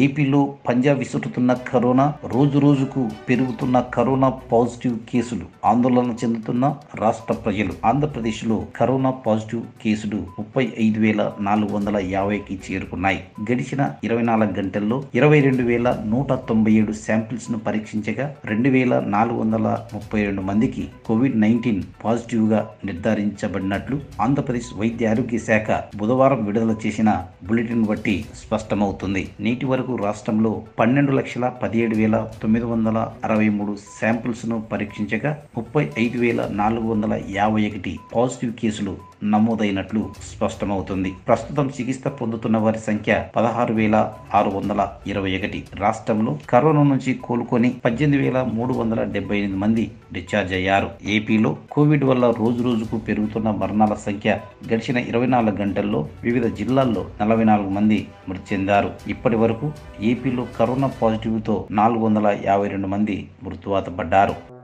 ఏపీలో పంజాబ్ విసురుతున్న కరోనా రోజు రోజుకు పెరుగుతున్న కరోనా పాజిటివ్ కేసులు ఆందోళన చెందుతున్న రాష్ట్ర ప్రజలు ఆంధ్రప్రదేశ్లో కరోనా పాజిటివ్ కేసులు ముప్పై ఐదు వేల నాలుగు వందల యాభైకి చేరుకున్నాయి గడిచిన ఇరవై నాలుగు గంటల్లో ఇరవై రెండు వేల నూట తొంభై ఏడు శాంపిల్స్ ను పరీక్షించగా రెండు వేల నాలుగు వందల ముప్పై రెండు మందికి కోవిడ్ నైన్టీన్ పాజిటివ్ గా నిర్ధారించబడినట్లు ఆంధ్రప్రదేశ్ వైద్య ఆరోగ్య శాఖ బుధవారం విడుదల చేసిన బులెటిన్ బట్టి స్పష్టమవుతుంది నేటి వరకు రాష్ట్రంలో పన్నెండు లక్షల పదిహేడు వేల తొమ్మిది వందల అరవై మూడు శాంపిల్స్ ను పరీక్షించగా ముప్పై ఐదు వేల నాలుగు వందల యాభై ఒకటి పాజిటివ్ కేసులు నమోదైనట్లు స్పష్టమవుతుంది ప్రస్తుతం చికిత్స పొందుతున్న వారి సంఖ్య పదహారు వేల ఆరు వందల ఇరవై ఒకటి రాష్ట్రంలో కరోనా నుంచి కోలుకొని పద్దెనిమిది వేల మూడు వందల డెబ్బై ఎనిమిది మంది డిశ్చార్జ్ అయ్యారు ఏపీలో కోవిడ్ వల్ల రోజు రోజుకు పెరుగుతున్న మరణాల సంఖ్య గడిచిన ఇరవై నాలుగు గంటల్లో వివిధ జిల్లాల్లో నలభై నాలుగు మంది మృతి చెందారు ఇప్పటి వరకు ఏపీలో కరోనా పాజిటివ్తో నాలుగు వందల యాభై రెండు మంది మృత్యువాత పడ్డారు